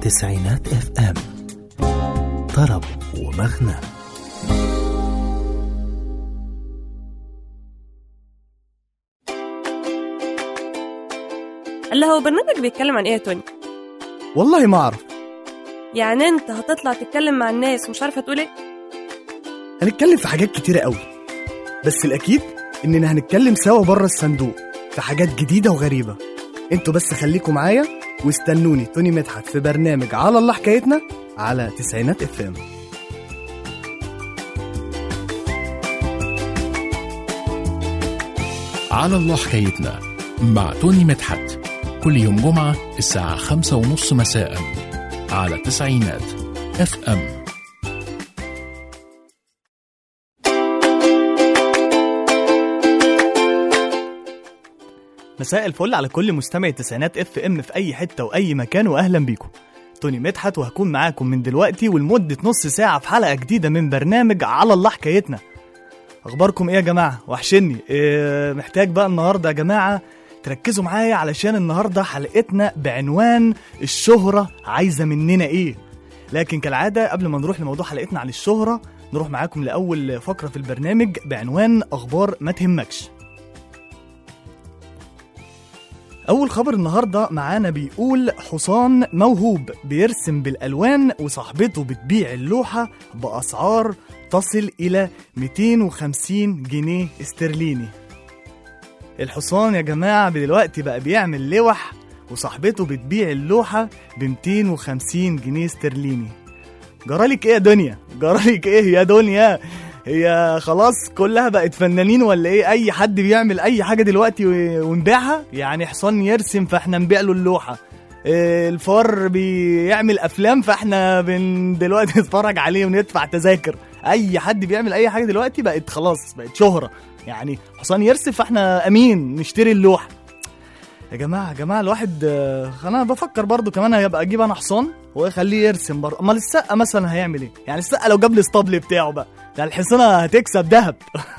تسعينات اف ام طرب ومغنى اللي هو برنامج بيتكلم عن ايه يا توني والله ما اعرف يعني انت هتطلع تتكلم مع الناس ومش عارفه تقول ايه هنتكلم في حاجات كتيرة قوي بس الأكيد إننا هنتكلم سوا بره الصندوق في حاجات جديدة وغريبة انتوا بس خليكم معايا واستنوني توني مدحت في برنامج على الله حكايتنا على تسعينات اف ام على الله حكايتنا مع توني مدحت كل يوم جمعة الساعة خمسة ونص مساء على تسعينات اف ام مساء الفل على كل مستمع التسعينات اف ام في اي حته واي مكان واهلا بيكم توني مدحت وهكون معاكم من دلوقتي ولمده نص ساعه في حلقه جديده من برنامج على الله حكايتنا اخباركم ايه يا جماعه وحشني إيه محتاج بقى النهارده يا جماعه تركزوا معايا علشان النهارده حلقتنا بعنوان الشهره عايزه مننا ايه لكن كالعاده قبل ما نروح لموضوع حلقتنا عن الشهره نروح معاكم لاول فقره في البرنامج بعنوان اخبار ما تهمكش أول خبر النهاردة معانا بيقول حصان موهوب بيرسم بالألوان وصاحبته بتبيع اللوحة بأسعار تصل إلى 250 جنيه استرليني الحصان يا جماعة دلوقتي بقى بيعمل لوح وصاحبته بتبيع اللوحة ب 250 جنيه استرليني جرالك ايه يا دنيا جرالك ايه يا دنيا هي خلاص كلها بقت فنانين ولا ايه اي حد بيعمل اي حاجه دلوقتي و- ونبيعها يعني حصان يرسم فاحنا نبيع له اللوحه إيه، الفار بيعمل افلام فاحنا بن دلوقتي نتفرج عليه وندفع تذاكر اي حد بيعمل اي حاجه دلوقتي بقت خلاص بقت شهره يعني حصان يرسم فاحنا امين نشتري اللوحه يا جماعه يا جماعه الواحد آه، انا بفكر برضو كمان هيبقى اجيب انا حصان واخليه يرسم برضه امال السقه مثلا هيعمل ايه يعني السقه لو جاب لي اسطبل بتاعه بقى ده الحصانه هتكسب ذهب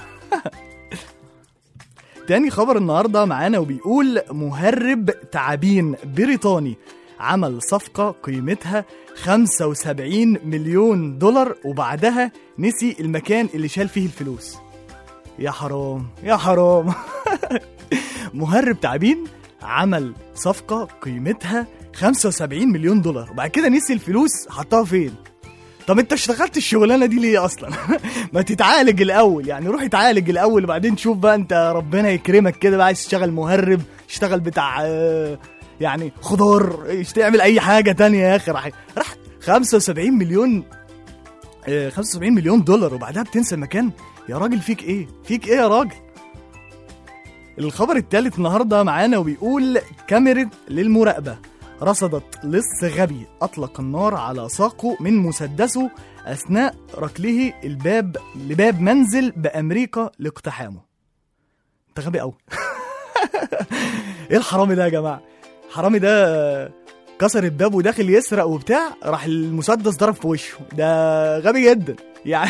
تاني خبر النهارده معانا وبيقول مهرب تعابين بريطاني عمل صفقة قيمتها 75 مليون دولار وبعدها نسي المكان اللي شال فيه الفلوس يا حرام يا حرام مهرب تعابين عمل صفقة قيمتها 75 مليون دولار وبعد كده نسي الفلوس حطها فين طب انت اشتغلت الشغلانه دي ليه اصلا ما تتعالج الاول يعني روح اتعالج الاول وبعدين شوف بقى انت ربنا يكرمك كده بقى عايز تشتغل مهرب اشتغل بتاع آه، يعني خضار ايش تعمل اي حاجه تانية يا اخي راح راح 75 مليون آه، 75 مليون دولار وبعدها بتنسى المكان يا راجل فيك ايه فيك ايه يا راجل الخبر الثالث النهارده معانا وبيقول كاميرا للمراقبه رصدت لص غبي اطلق النار على ساقه من مسدسه اثناء ركله الباب لباب منزل بامريكا لاقتحامه انت غبي قوي ايه الحرامي ده يا جماعه حرامي ده كسر الباب وداخل يسرق وبتاع راح المسدس ضرب في وشه ده غبي جدا يعني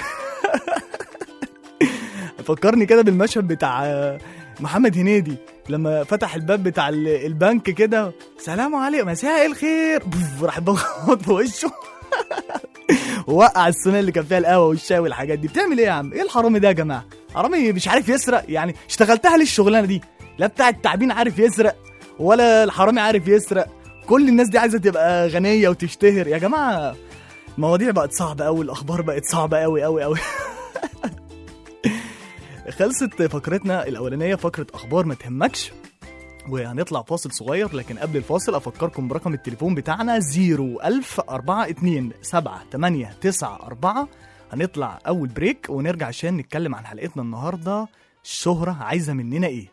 فكرني كده بالمشهد بتاع محمد هنيدي لما فتح الباب بتاع ال- البنك كده سلام عليكم مساء الخير بوف، راح بخبط في وشه ووقع الصينيه اللي كان فيها القهوه والشاي والحاجات دي بتعمل ايه يا عم ايه الحرامي ده يا جماعه حرامي مش عارف يسرق يعني اشتغلتها ليه الشغلانه دي لا بتاع التعبين عارف يسرق ولا الحرامي عارف يسرق كل الناس دي عايزه تبقى غنيه وتشتهر يا جماعه المواضيع بقت صعبه قوي الاخبار بقت صعبه قوي قوي قوي خلصت فقرتنا الاولانيه فقره اخبار ما تهمكش وهنطلع فاصل صغير لكن قبل الفاصل افكركم برقم التليفون بتاعنا 01042 7894 هنطلع اول بريك ونرجع عشان نتكلم عن حلقتنا النهارده الشهرة عايزة مننا ايه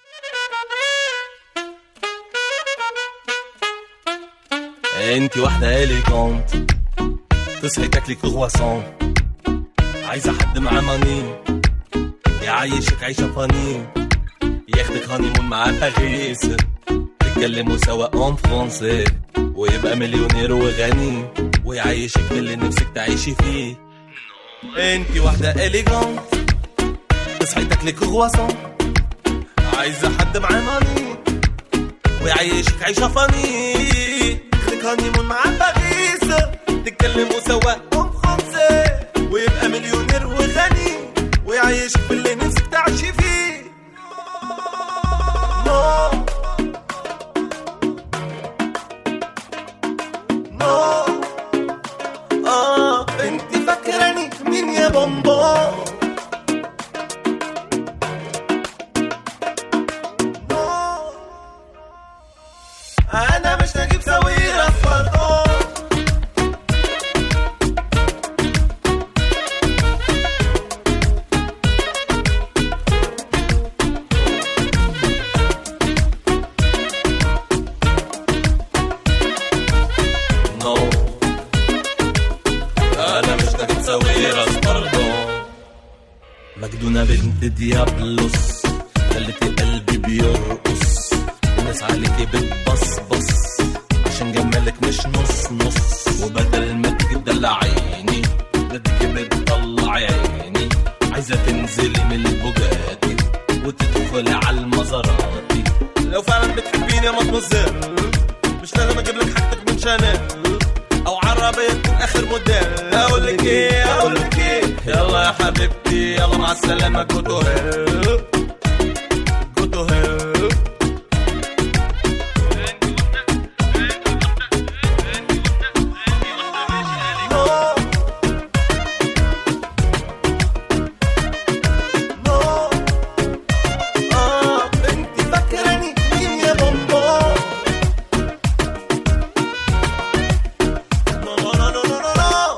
انت واحدة اليجونت تصحي تاكلي كرواسون عايزة حد معاه ماني يعيشك عيشة فاني ياخدك هانيمون مع باريس تتكلموا سوا اون فرونسي ويبقى مليونير وغني ويعيشك في اللي نفسك تعيشي فيه انت واحدة اليجونت تصحي تاكلي كرواسون عايزة حد معاه ماني ويعيشك عيشة فاني ياخدك هانيمون مع باريس تتكلموا سوا ام فرنسي ويبقى مليونير وغني ويعيشك في اللي نفسك تعيشي فيه نو نو اه انت فاكراني مين يا بابا انا مش هجيب سويرة في فرقان نو انا مش هجيب سويرة في فرقان مجنونة بنت ديابلوس خلتي قلبي بيرقص الناس عليكي بتبصبص عشان جمالك مش نص نص وبدل ما تدلعيني بدك بتطلع عيني عايزة تنزلي من البوجاتي وتدخلي على المزاراتي لو فعلا بتحبيني يا مدموزيل مش لازم اجيب لك حاجتك من شانيل او عربية تكون اخر موديل اقول لك ايه اقول لك ايه يلا يا حبيبتي يلا مع السلامة جو تو هيل جو تو هيل نو نو اه انت فاكراني مين يا بابا نو نو نو نو نو نو نو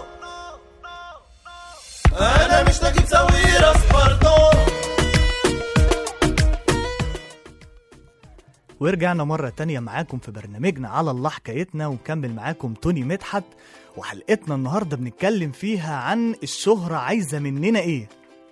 انا مش هجيب سويرة سباردون ورجعنا مرة تانية معاكم في برنامجنا على الله حكايتنا ونكمل معاكم توني مدحت وحلقتنا النهاردة بنتكلم فيها عن الشهرة عايزة مننا ايه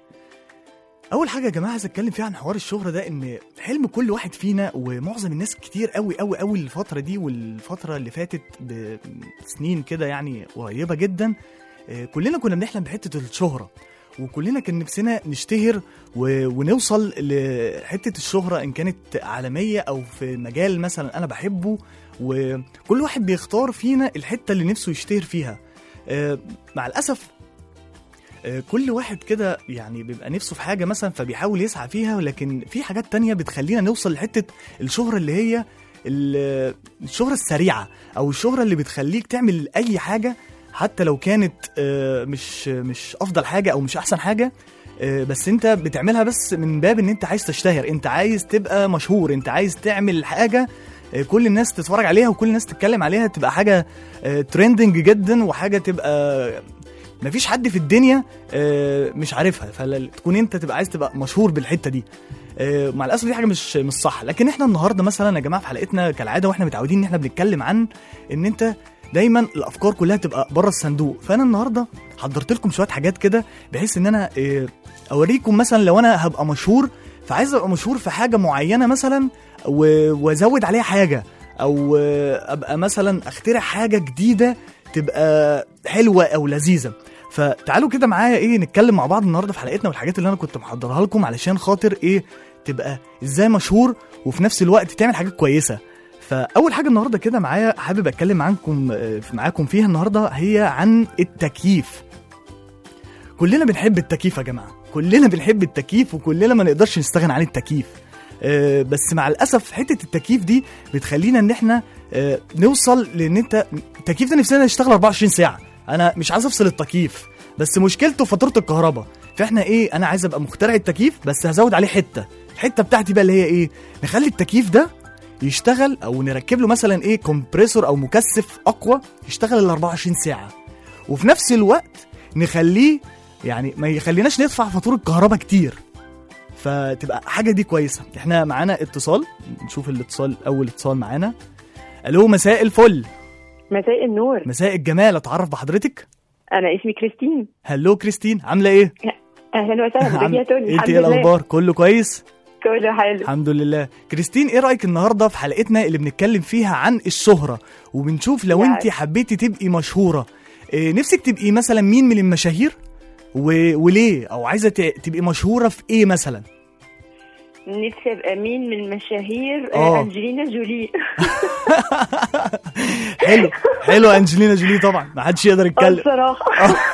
أول حاجة يا جماعة عايز أتكلم فيها عن حوار الشهرة ده إن حلم كل واحد فينا ومعظم الناس كتير قوي قوي قوي الفترة دي والفترة اللي فاتت بسنين كده يعني قريبة جدا آه، كلنا كنا بنحلم بحتة الشهرة وكلنا كان نفسنا نشتهر و... ونوصل لحتة الشهرة إن كانت عالمية أو في مجال مثلا أنا بحبه وكل واحد بيختار فينا الحتة اللي نفسه يشتهر فيها آه، مع الأسف آه، كل واحد كده يعني بيبقى نفسه في حاجة مثلا فبيحاول يسعى فيها ولكن في حاجات تانية بتخلينا نوصل لحتة الشهرة اللي هي ال- الشهرة السريعة أو الشهرة اللي بتخليك تعمل أي حاجة حتى لو كانت آه، مش مش أفضل حاجة أو مش أحسن حاجة آه، بس انت بتعملها بس من باب ان انت عايز تشتهر انت عايز تبقى مشهور انت عايز تعمل حاجة آه، كل الناس تتفرج عليها وكل الناس تتكلم عليها تبقى حاجة ترندنج جدا وحاجة تبقى مفيش حد في الدنيا آه، مش عارفها فتكون انت تبقى عايز تبقى مشهور بالحته دي آه، مع الاسف دي حاجه مش مش صح لكن احنا النهارده مثلا يا جماعه في حلقتنا كالعاده واحنا متعودين ان احنا بنتكلم عن ان انت دايما الافكار كلها تبقى بره الصندوق فانا النهارده حضرت لكم شويه حاجات كده بحيث ان انا آه، اوريكم مثلا لو انا هبقى مشهور فعايز ابقى مشهور في حاجه معينه مثلا و- وازود عليها حاجه او آه، ابقى مثلا اخترع حاجه جديده تبقى حلوه او لذيذه فتعالوا كده معايا ايه نتكلم مع بعض النهارده في حلقتنا والحاجات اللي انا كنت محضرها لكم علشان خاطر ايه تبقى ازاي مشهور وفي نفس الوقت تعمل حاجات كويسه فاول حاجه النهارده كده معايا حابب اتكلم معاكم آه، معاكم فيها النهارده هي عن التكييف كلنا بنحب التكييف يا جماعه كلنا بنحب التكييف وكلنا ما نقدرش نستغنى عن التكييف آه، بس مع الاسف حته التكييف دي بتخلينا ان احنا آه، نوصل لان انت التكييف ده نفسنا نشتغل 24 ساعه انا مش عايز افصل التكييف بس مشكلته فاتوره الكهرباء فاحنا ايه انا عايز ابقى مخترع التكييف بس هزود عليه حته الحته بتاعتي بقى اللي هي ايه نخلي التكييف ده يشتغل او نركب له مثلا ايه كومبريسور او مكثف اقوى يشتغل ال 24 ساعه وفي نفس الوقت نخليه يعني ما يخليناش ندفع فاتوره كهرباء كتير فتبقى حاجه دي كويسه احنا معانا اتصال نشوف الاتصال اول اتصال معانا الو مساء الفل مساء النور مساء الجمال اتعرف بحضرتك انا اسمي كريستين هلو كريستين عامله ايه اهلا وسهلا بك يا توني انت الحمد ايه لله الاخبار كله كويس كله حلو الحمد لله كريستين ايه رايك النهارده في حلقتنا اللي بنتكلم فيها عن الشهره وبنشوف لو يعني. انت حبيتي تبقي مشهوره إيه نفسك تبقي مثلا مين من المشاهير و... وليه او عايزه ت... تبقي مشهوره في ايه مثلا نفسي ابقى مين من المشاهير آه. آه. انجلينا جولي حلو حلو انجلينا جولي طبعا ما حدش يقدر آه، يتكلم الصراحه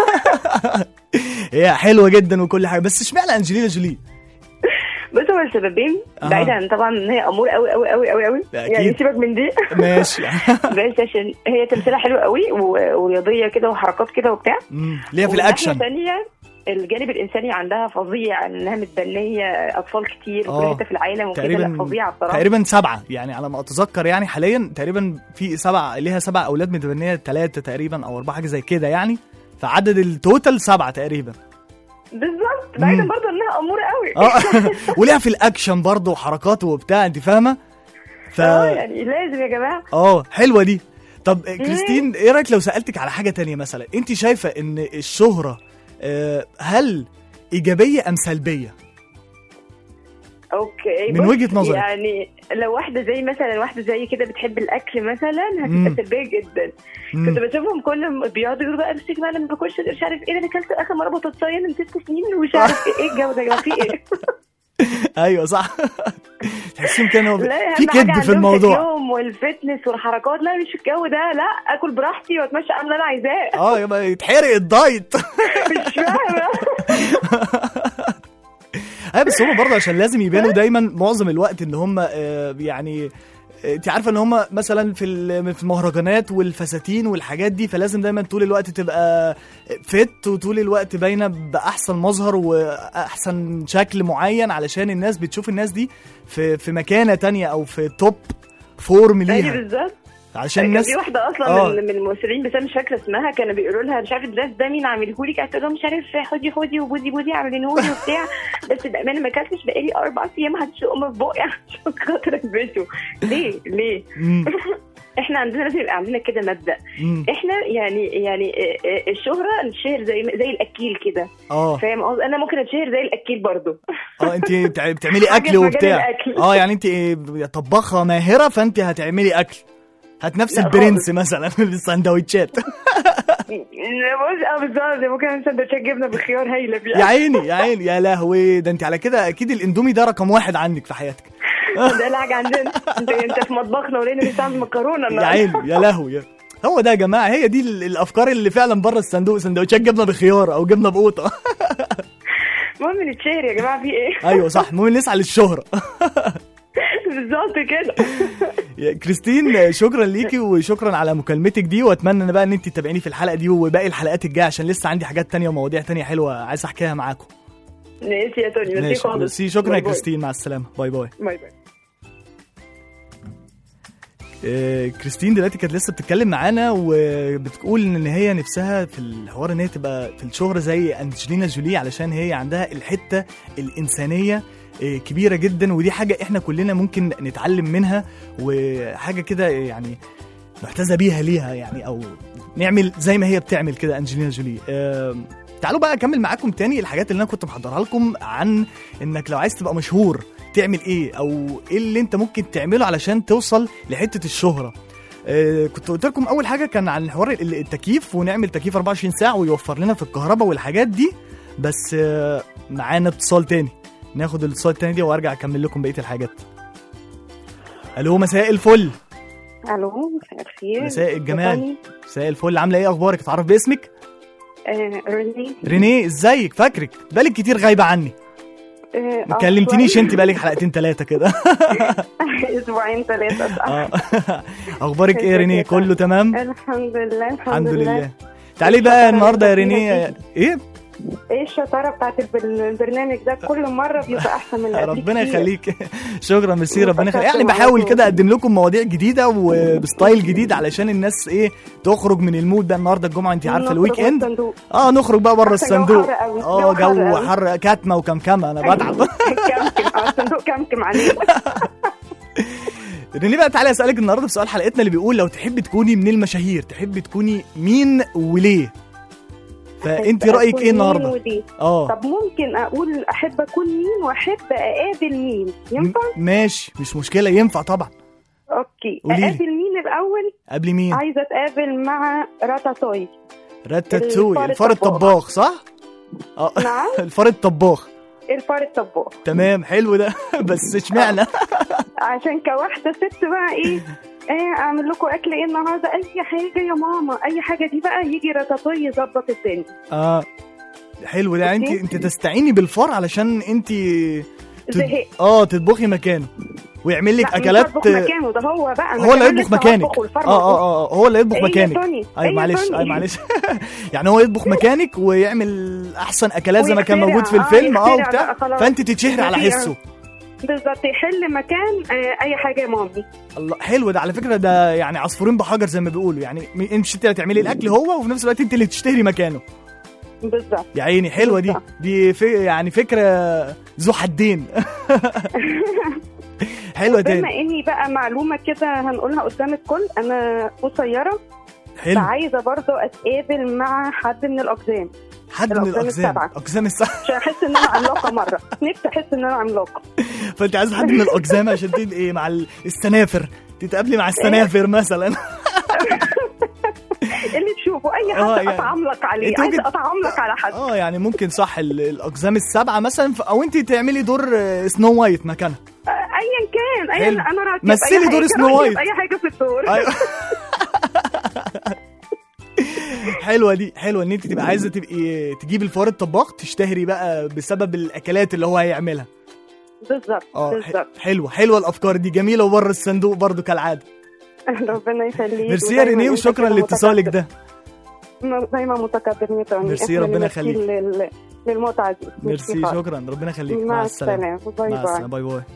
هي حلوه جدا وكل حاجه بس اشمعنى انجلينا جولي بص هو السببين أها. بعيدا عن طبعا ان هي امور قوي قوي قوي قوي قوي أكيد. يعني سيبك من دي ماشي بس عشان هي تمثيلها حلو قوي و- ورياضيه كده وحركات كده وبتاع مم. ليها في ومن ناحية الاكشن تانية الجانب الانساني عندها فظيع انها متبنيه اطفال كتير في آه. حته في العالم وكده تقريبا لا فظيعه بصراحه تقريبا سبعه يعني على ما اتذكر يعني حاليا تقريبا في سبعه ليها سبع اولاد متبنيه ثلاثه تقريبا او اربعه حاجه زي كده يعني فعدد التوتال سبعه تقريبا بالظبط بعيدا مم. برضه انها اموره قوي اه وليها في الاكشن برضه وحركات وبتاع انت فاهمه ف اه يعني لازم يا جماعه اه حلوه دي طب كريستين ايه رايك لو سالتك على حاجه تانية مثلا انت شايفه ان الشهره آه، هل ايجابيه ام سلبيه اوكي من بص، وجهة نظرك. يعني لو واحده زي مثلا واحده زي كده بتحب الاكل مثلا مم. هتبقى سلبيه جدا مم. كنت بشوفهم كل ما بيقعدوا يقولوا بقى امسك بقى انا ما باكلش مش عارف ايه ده انا اكلت اخر مره بطاطسايه من ست سنين ومش عارف ايه ايه الجو ده يا جماعه في ايه ايوه صح تحسين كان هو لا أهم في حاجة كذب في عندهم الموضوع اليوم والفتنس والحركات لا مش الجو ده لا اكل براحتي واتمشى اعمل اللي انا عايزاه اه يبقى يتحرق الدايت مش فاهمه ايوه بس هم برضه عشان لازم يبانوا دايما معظم الوقت ان هم آه، يعني آه، انت عارفه ان هم مثلا في ال- في المهرجانات والفساتين والحاجات دي فلازم دايما طول الوقت تبقى فت وطول الوقت باينه باحسن مظهر واحسن شكل معين علشان الناس بتشوف الناس دي في في مكانه تانية او في توب فورم ايوه ليها بالظبط علشان كان الناس في واحده اصلا آه. من من الممثلين بس انا مش فاكره اسمها كانوا بيقولوا لها مش عارف الدرس ده مين عامله لي كانت تقول لهم مش عارف خدي خدي وبودي بودي عاملينه لي وبتاع بس بامانه ما اكلتش بقالي اربع ايام محدش يقوم في بقي عشان خاطر البسه ليه ليه مم. احنا عندنا لازم يبقى عندنا كده مبدا مم. احنا يعني يعني آه، آه، الشهره نتشهر زي زي الاكيل كده اه فاهم قصدي انا ممكن اتشهر زي الاكيل برضو اه انت بتع- بتعملي حاجة اكل في مجال وبتاع الأكل. اه يعني انت إيه، طباخه ماهره فانت هتعملي اكل هتنافسي لا البرنس مثلا في السندوتشات بص اه بالظبط ممكن اعمل سندوتشات جبنه بالخيار هايله يا فيها عيني يا عيني يا لهوي ده انت على كده اكيد الاندومي ده رقم واحد عندك في حياتك ده الحاجه عندنا انت انت في مطبخنا ولينا بنستعمل مكرونه يا النهاردة. عيني يا لهوي يا- هو ده يا جماعه هي دي ال- الافكار اللي فعلا بره الصندوق سندوتشات جبنه بخيار او جبنه بقوطه المهم نتشهر يا جماعه في ايه ايوه صح المهم نسعى للشهره بالظبط كده يا كريستين شكرا ليكي وشكرا على مكالمتك دي واتمنى ان بقى ان انت تتابعيني في الحلقه دي وباقي الحلقات الجايه عشان لسه عندي حاجات تانية ومواضيع تانية حلوه عايز احكيها معاكم ماشي يا توني ميرسي ماشي خالص ميرسي شكرا يا باي باي. كريستين مع السلامه باي باي باي باي آه، كريستين دلوقتي كانت لسه بتتكلم معانا وبتقول ان هي نفسها في الحوار ان هي تبقى في الشهرة زي انجلينا جولي علشان هي عندها الحتة الإنسانية آه، كبيرة جدا ودي حاجة احنا كلنا ممكن نتعلم منها وحاجة كده يعني نحتذى بيها ليها يعني او نعمل زي ما هي بتعمل كده انجلينا جولي آه، تعالوا بقى اكمل معاكم تاني الحاجات اللي انا كنت محضرها لكم عن انك لو عايز تبقى مشهور تعمل ايه او ايه اللي انت ممكن تعمله علشان توصل لحته الشهره آه كنت قلت لكم اول حاجه كان عن حوار ال- التكييف ونعمل تكييف 24 ساعه ويوفر لنا في الكهرباء والحاجات دي بس آه معانا اتصال تاني ناخد الاتصال التاني دي وارجع اكمل لكم بقيه الحاجات الو مساء الفل الو مساء الخير مساء الجمال. توني. مساء الفل عامله ايه اخبارك اتعرف باسمك آه رني رينيه ازيك فاكرك بالك كتير غايبه عني آه ما آه، كلمتنيش شوية. انت بالك حلقتين ثلاثه كده اسبوعين ثلاثه صح اه اخبارك ايه يا رينيه كله تمام الحمد لله الحمد, الحمد لله تعالي بقى النهارده يا رينيه ايه ايه الشطاره بتاعت الب- البرنامج ده كل مره بيبقى احسن من اللي قبل ربنا كتير. يخليك شكرا ميرسي ربنا يخليك وفتحت يعني معاكم. بحاول كده اقدم لكم مواضيع جديده وبستايل جديد علشان الناس ايه تخرج من المود ده النهارده الجمعه انت عارفه نخرج الويك من اند الصندوق. اه نخرج بقى بره حتى جو الصندوق حر قوي، اه جو حر جو قوي. حر كاتمه وكمكمه انا بتعب كمكم اه الصندوق كمكم عليه ريني بقى تعالي اسالك النهارده في سؤال حلقتنا اللي بيقول لو تحبي تكوني من المشاهير تحبي تكوني مين وليه فانت رايك أكون ايه مين النهارده ودي. اه طب ممكن اقول احب اكون مين واحب اقابل مين ينفع م- ماشي مش مشكله ينفع طبعا اوكي قوليلي. اقابل مين الاول قبل مين عايزه اتقابل مع راتاتوي راتاتوي الفار الفار الطباخ. الطباخ صح اه نعم الفار الطباخ الفار الطباخ تمام حلو ده بس اشمعنى عشان كواحده ست بقى ايه ايه اعمل لكم اكل ايه النهارده اي حاجه يا ماما اي حاجه دي بقى يجي رتاتوي يظبط الدنيا اه حلو ده انت أوكي. انت تستعيني بالفار علشان انت تد- زهقت اه تطبخي مكانه ويعمل لك لا، مش اكلات هطبخ مكانه ده هو بقى أنا هو اللي كمان يطبخ لسه مكانك هطبخ والفرن اه اه اه هو اللي يطبخ إيه يا مكانك توني؟ إيه ايوه يا معلش توني؟ ايوه معلش يعني هو يطبخ مكانك ويعمل احسن اكلات زي ما كان ويخترع، موجود في آه، الفيلم اه يخترع وبتاع بقى خلاص. فانت تتشهري على يخترع. حسه بالظبط يحل مكان آه، اي حاجه يا مامي الله حلو ده على فكره ده يعني عصفورين بحجر زي ما بيقولوا يعني م- انت مش انت اللي هتعملي الاكل هو وفي نفس الوقت انت اللي تشتهري مكانه بالظبط يا عيني حلوه دي بالظبط. دي في يعني فكره ذو حدين حلوه بما تاني اني بقى معلومه كده هنقولها قدام الكل انا قصيره حلو فعايزه برضو اتقابل مع حد من الاقزام حد من الأقزام الاقزام السبعة. اقزام السبعه عشان احس ان انا عملاقه مره نفسي احس ان انا عملاقه فانت عايز حد من الاقزام عشان تبقى ايه مع ال- السنافر تتقابلي مع السنافر مثلا اللي تشوفه اي آه، حد يعني. اتعملق عليه أنت عايزه ممكن- اتعملق على حد اه يعني ممكن صح ال- الاقزام السبعه مثلا ف- او انت تعملي دور آه، سنو وايت مكانها آه، ايا كان حلو. ايا انا راكب مثلي أي دور حاجة، سنو راكب وايت. اي حاجه في الدور أيوة. حلوه دي حلوه ان انت تبقى عايزه تبقي تجيبي الفار الطباخ تشتهري بقى بسبب الاكلات اللي هو هيعملها بالظبط اه ح- بالظبط حلوه حلوه الافكار دي جميله وبره الصندوق برضو كالعاده ربنا يخليك ميرسي يا ودايماً رينيه أنت وشكرا كده لاتصالك متقدم. ده دايما متقدم يا توني ميرسي، إحنا ربنا اللي يخليك. ميرسي لل- للمتعه دي ميرسي خالص. شكرا ربنا يخليك مع السلامه باي مع السلامه باي باي باي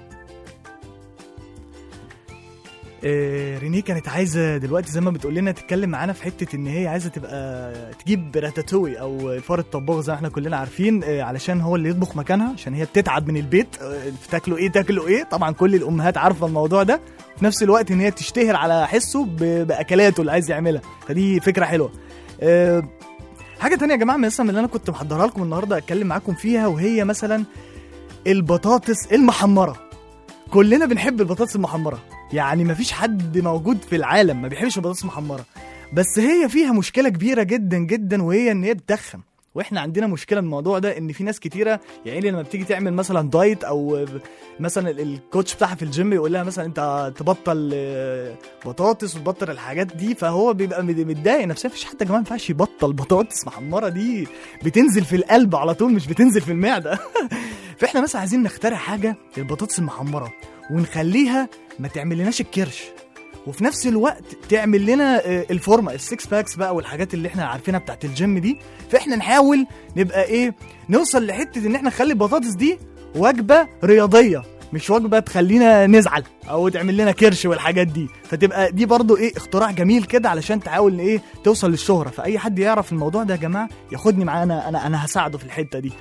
آه، رينيه كانت عايزه دلوقتي زي ما بتقول لنا تتكلم معانا في حته ان هي عايزه تبقى تجيب راتاتوي او الفار الطباخ زي ما احنا كلنا عارفين آه، علشان هو اللي يطبخ مكانها عشان هي بتتعب من البيت آه، تاكلوا ايه تاكلوا ايه طبعا كل الامهات عارفه الموضوع ده في نفس الوقت ان هي تشتهر على حسه ب- باكلاته اللي عايز يعملها فدي فكره حلوه آه، حاجه تانية يا جماعه مثلا من اللي انا كنت محضرها لكم النهارده اتكلم معاكم فيها وهي مثلا البطاطس المحمره كلنا بنحب البطاطس المحمره يعني مفيش حد موجود في العالم ما بيحبش البطاطس المحمره بس هي فيها مشكله كبيره جدا جدا وهي ان هي بتدخن واحنا عندنا مشكله من الموضوع ده ان في ناس كتيره يعني لما بتيجي تعمل مثلا دايت او مثلا ال- الكوتش بتاعها في الجيم يقول لها مثلا انت تبطل آه، بطاطس وتبطل الحاجات دي فهو بيبقى مد- متضايق نفسيا مفيش حد يا جماعه ما ينفعش يبطل بطاطس محمره دي بتنزل في القلب على طول مش بتنزل في المعده فاحنا مثلا عايزين نخترع حاجه البطاطس المحمره ونخليها ما تعملناش الكرش وفي نفس الوقت تعمل لنا آه، الفورمه السكس باكس بقى والحاجات اللي احنا عارفينها بتاعت الجيم دي فاحنا نحاول نبقى ايه نوصل لحته ان احنا نخلي البطاطس دي وجبه رياضيه مش وجبه تخلينا نزعل او تعمل لنا كرش والحاجات دي فتبقى دي برضو ايه اختراع جميل كده علشان تحاول ايه توصل للشهره فاي حد يعرف الموضوع ده يا جماعه ياخدني معاه انا انا انا هساعده في الحته دي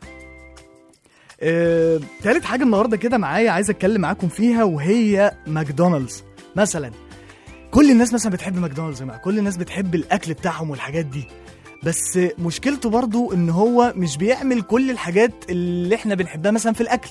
آه، تالت حاجة النهاردة كده معايا عايز اتكلم معاكم فيها وهي ماكدونالدز مثلا كل الناس مثلا بتحب ماكدونالدز يا جماعة كل الناس بتحب الاكل بتاعهم والحاجات دي بس مشكلته برضو ان هو مش بيعمل كل الحاجات اللي احنا بنحبها مثلا في الاكل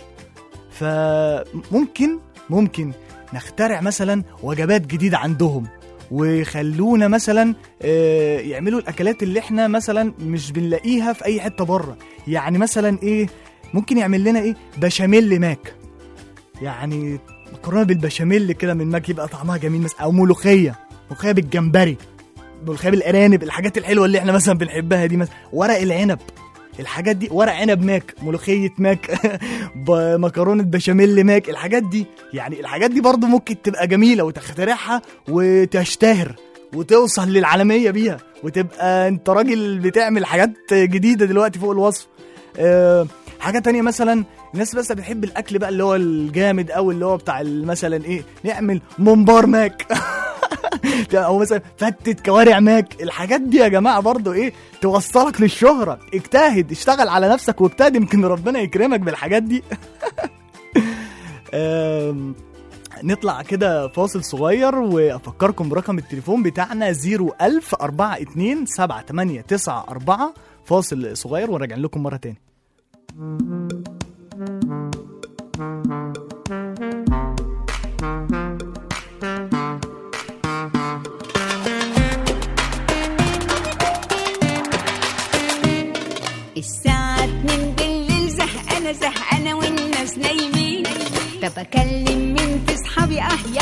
فممكن ممكن نخترع مثلا وجبات جديدة عندهم ويخلونا مثلا آه، يعملوا الاكلات اللي احنا مثلا مش بنلاقيها في اي حته بره يعني مثلا ايه ممكن يعمل لنا ايه بشاميل ماك يعني مكرونه بالبشاميل كده من ماك يبقى طعمها جميل مثلا او ملوخيه ملوخيه بالجمبري ملوخيه بالارانب الحاجات الحلوه اللي احنا مثلا بنحبها دي مثلا ورق العنب الحاجات دي ورق عنب ماك ملوخيه ماك ب- مكرونه بشاميل ماك الحاجات دي يعني الحاجات دي برضو ممكن تبقى جميله وتخترعها وتشتهر وتوصل للعالميه بيها وتبقى انت راجل بتعمل حاجات جديده دلوقتي فوق الوصف أه حاجه تانية مثلا الناس بس بتحب الاكل بقى اللي هو الجامد قوي اللي هو بتاع ال- مثلا ايه نعمل ممبار ماك او مثلا فتة كوارع ماك الحاجات دي يا جماعه برضو ايه توصلك للشهره اجتهد اشتغل على نفسك واجتهد يمكن ربنا يكرمك بالحاجات دي آم، نطلع كده فاصل صغير وافكركم برقم التليفون بتاعنا 01000 42 7894 فاصل صغير وراجع لكم مره تاني الساعة اتنين بالليل زهقانة زهقانة والناس نايمين طب أكلم مين في صحابي أه يا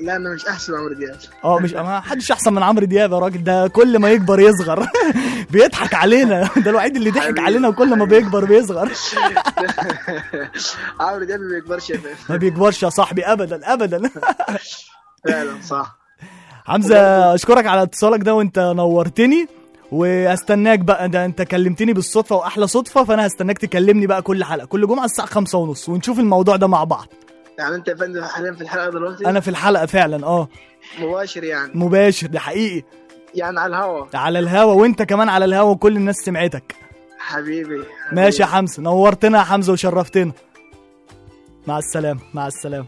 لا انا مش احسن من عمرو دياب اه مش ما حدش احسن من عمرو دياب يا راجل ده كل ما يكبر يصغر بيضحك علينا ده الوحيد اللي ضحك حبيبي. علينا وكل ما بيكبر بيصغر عمرو دياب ما بيكبرش يا فندم ما بيكبرش يا صاحبي ابدا ابدا فعلا صح حمزه اشكرك على اتصالك ده وانت نورتني واستناك بقى ده انت كلمتني بالصدفه واحلى صدفه فانا هستناك تكلمني بقى كل حلقه كل جمعه الساعه خمسة ونص ونشوف الموضوع ده مع بعض يعني انت يا فندم حاليا في الحلقه دلوقتي انا في الحلقه فعلا اه مباشر يعني مباشر ده حقيقي يعني على الهوا على الهوا وانت كمان على الهوا وكل الناس سمعتك حبيبي ماشي يا حمزه نورتنا يا حمزه وشرفتنا مع السلامه مع السلامه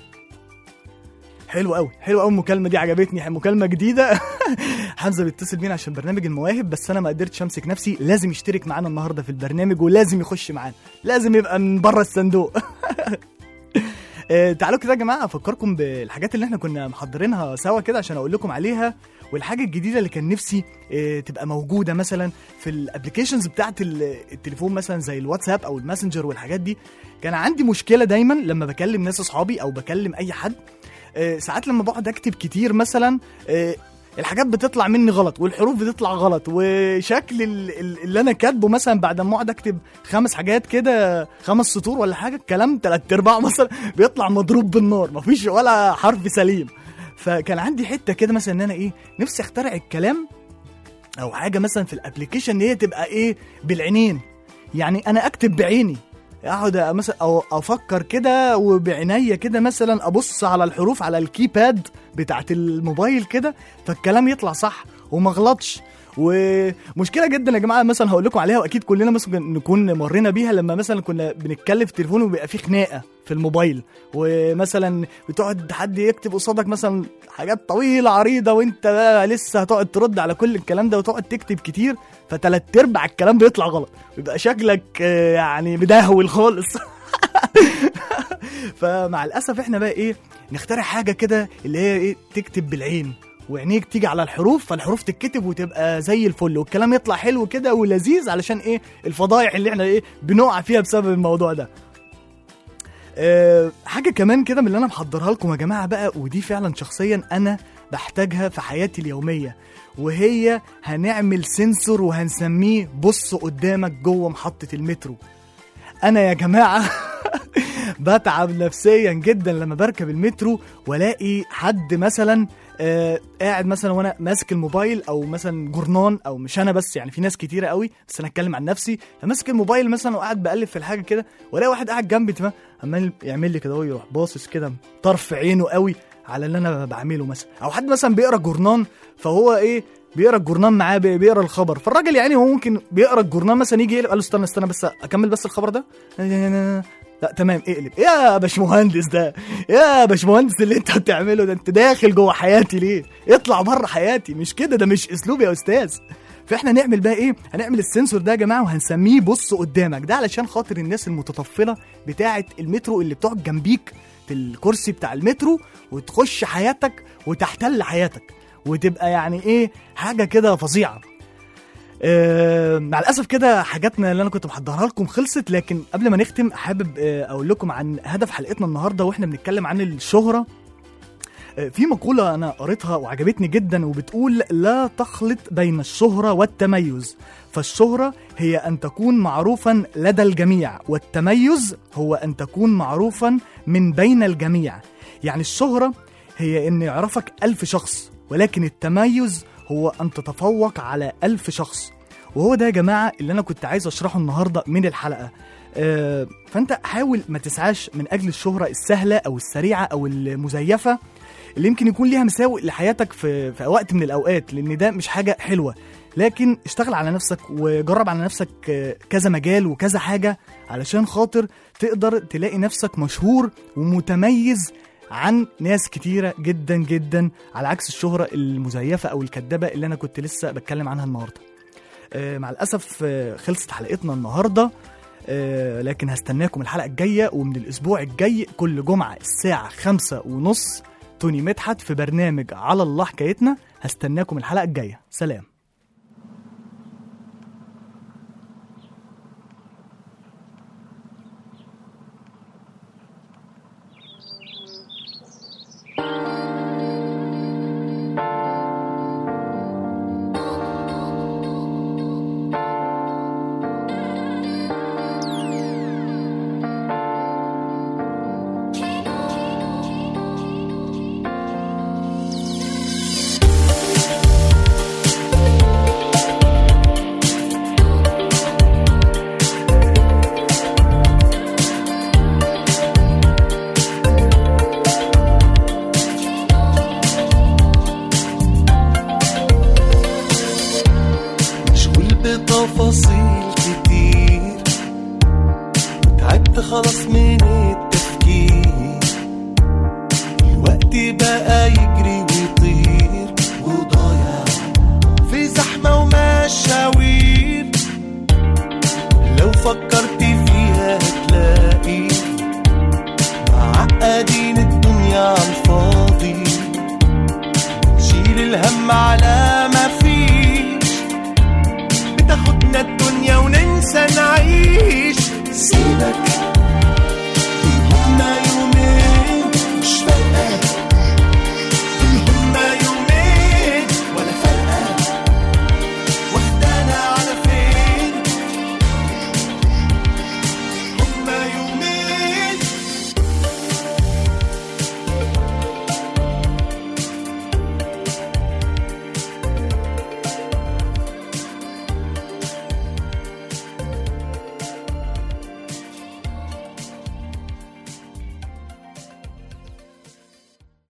حلو قوي حلو قوي المكالمه دي عجبتني مكالمه جديده حمزه بيتصل بينا عشان برنامج المواهب بس انا ما قدرتش امسك نفسي لازم يشترك معانا النهارده في البرنامج ولازم يخش معانا لازم يبقى من بره الصندوق آه، تعالوا كده يا جماعه افكركم بالحاجات اللي احنا كنا محضرينها سوا كده عشان اقول لكم عليها والحاجه الجديده اللي كان نفسي آه، تبقى موجوده مثلا في الابلكيشنز بتاعت ال- التليفون مثلا زي الواتساب او الماسنجر والحاجات دي كان عندي مشكله دايما لما بكلم ناس اصحابي او بكلم اي حد آه، ساعات لما بقعد اكتب كتير مثلا آه، الحاجات بتطلع مني غلط والحروف بتطلع غلط وشكل ال- ال- اللي انا كاتبه مثلا بعد ما اقعد اكتب خمس حاجات كده خمس سطور ولا حاجه الكلام تلات ارباع مثلا بيطلع مضروب بالنار مفيش ولا حرف سليم فكان عندي حته كده مثلا ان انا ايه نفسي اخترع الكلام او حاجه مثلا في الابلكيشن ان هي تبقى ايه بالعينين يعني انا اكتب بعيني اقعد مثلا او افكر كده وبعناية كده مثلا ابص على الحروف على الكيباد بتاعت الموبايل كده فالكلام يطلع صح وما اغلطش ومشكله جدا يا جماعه مثلا هقول لكم عليها واكيد كلنا مثلا نكون مرينا بيها لما مثلا كنا بنتكلم في التليفون وبيبقى فيه خناقه في الموبايل ومثلا بتقعد حد يكتب قصادك مثلا حاجات طويله عريضه وانت بقى لسه هتقعد ترد على كل الكلام ده وتقعد تكتب كتير فتلات ارباع الكلام بيطلع غلط بيبقى شكلك آه، يعني مدهول خالص فمع الاسف احنا بقى ايه نخترع حاجه كده اللي هي ايه تكتب بالعين وعينيك تيجي على الحروف فالحروف تتكتب وتبقى زي الفل والكلام يطلع حلو كده ولذيذ علشان ايه الفضايح اللي احنا ايه بنقع فيها بسبب الموضوع ده أه حاجه كمان كده من اللي انا محضرها لكم يا جماعه بقى ودي فعلا شخصيا انا بحتاجها في حياتي اليوميه وهي هنعمل سنسور وهنسميه بص قدامك جوه محطه المترو انا يا جماعه بتعب نفسيا جدا لما بركب المترو والاقي حد مثلا آه قاعد مثلا وانا ماسك الموبايل او مثلا جورنان او مش انا بس يعني في ناس كتيره قوي بس انا اتكلم عن نفسي فماسك الموبايل مثلا وقاعد بقلب في الحاجه كده والاقي واحد قاعد جنبي تمام عمال يعمل لي كده هو يروح باصص كده طرف عينه قوي على اللي انا بعمله مثلا او حد مثلا بيقرا جورنان فهو ايه بيقرا الجورنان معاه بي- بيقرا الخبر فالراجل يعني هو ممكن بيقرا الجورنان مثلا يجي يقلب قال له استنى استنى بس اكمل بس الخبر ده لا تمام اقلب إيه يا باشمهندس ده يا باشمهندس اللي انت بتعمله ده انت داخل جوه حياتي ليه اطلع بره حياتي مش كده ده مش اسلوب يا استاذ فاحنا نعمل بقى ايه هنعمل السنسور ده يا جماعه وهنسميه بص قدامك ده علشان خاطر الناس المتطفله بتاعه المترو اللي بتقعد جنبيك في الكرسي بتاع المترو وتخش حياتك وتحتل حياتك وتبقى يعني ايه حاجه كده فظيعه آه، مع الاسف كده حاجاتنا اللي انا كنت محضرها لكم خلصت لكن قبل ما نختم حابب آه، اقول لكم عن هدف حلقتنا النهارده واحنا بنتكلم عن الشهره آه، في مقولة أنا قريتها وعجبتني جدا وبتقول لا تخلط بين الشهرة والتميز فالشهرة هي أن تكون معروفا لدى الجميع والتميز هو أن تكون معروفا من بين الجميع يعني الشهرة هي أن يعرفك ألف شخص ولكن التميز هو أن تتفوق على ألف شخص وهو ده يا جماعة اللي أنا كنت عايز أشرحه النهاردة من الحلقة آه، فأنت حاول ما تسعاش من أجل الشهرة السهلة أو السريعة أو المزيفة اللي يمكن يكون ليها مساوئ لحياتك في, في وقت من الأوقات لأن ده مش حاجة حلوة لكن اشتغل على نفسك وجرب على نفسك آه، كذا مجال وكذا حاجة علشان خاطر تقدر تلاقي نفسك مشهور ومتميز عن ناس كتيرة جدا جدا على عكس الشهرة المزيفة أو الكدابة اللي أنا كنت لسه بتكلم عنها النهاردة آه، مع الأسف آه، خلصت حلقتنا النهاردة آه، لكن هستناكم الحلقة الجاية ومن الأسبوع الجاي كل جمعة الساعة خمسة ونص توني مدحت في برنامج على الله حكايتنا هستناكم الحلقة الجاية سلام تفاصيل كتير تعبت خلاص من